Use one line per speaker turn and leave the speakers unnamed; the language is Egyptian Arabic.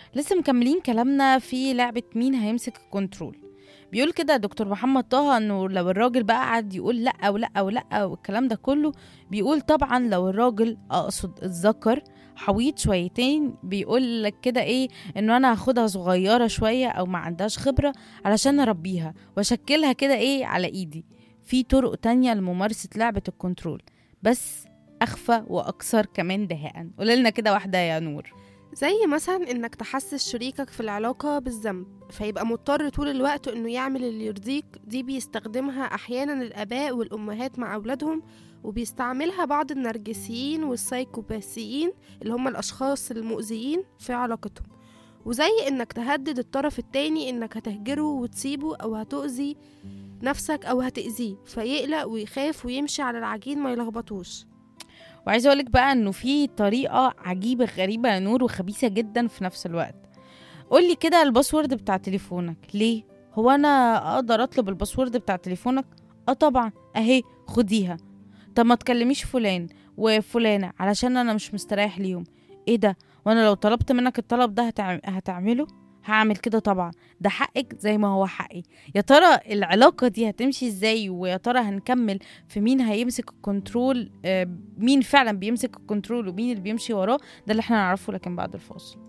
لسه مكملين كلامنا في لعبة مين هيمسك الكنترول بيقول كده دكتور محمد طه انه لو الراجل بقى قعد يقول لا ولا ولا والكلام ده كله بيقول طبعا لو الراجل اقصد الذكر حويط شويتين بيقول لك كده ايه انه انا هاخدها صغيره شويه او ما عندهاش خبره علشان اربيها واشكلها كده ايه على ايدي في طرق تانية لممارسه لعبه الكنترول بس اخفى واكثر كمان دهاء قولنا كده واحده يا نور
زي مثلا انك تحسس شريكك في العلاقة بالذنب فيبقى مضطر طول الوقت انه يعمل اللي يرضيك دي بيستخدمها احيانا الاباء والامهات مع اولادهم وبيستعملها بعض النرجسيين والسايكوباسيين اللي هم الاشخاص المؤذيين في علاقتهم وزي انك تهدد الطرف التاني انك هتهجره وتسيبه او هتؤذي نفسك او هتأذيه فيقلق ويخاف ويمشي على العجين ما يلخبطوش
وعايزه اقولك بقى انه في طريقه عجيبه غريبه يا نور وخبيثه جدا في نفس الوقت قولي كده الباسورد بتاع تليفونك ليه هو انا اقدر اطلب الباسورد بتاع تليفونك اه طبعا اهي خديها طب ما تكلميش فلان وفلانه علشان انا مش مستريح ليهم ايه ده وانا لو طلبت منك الطلب ده هتعم... هتعمله هعمل كده طبعا ده حقك زي ما هو حقي يا ترى العلاقة دي هتمشي ازاي ويا ترى هنكمل في مين هيمسك الكنترول آه، مين فعلا بيمسك الكنترول ومين اللي بيمشي وراه ده اللي احنا نعرفه لكن بعد الفاصل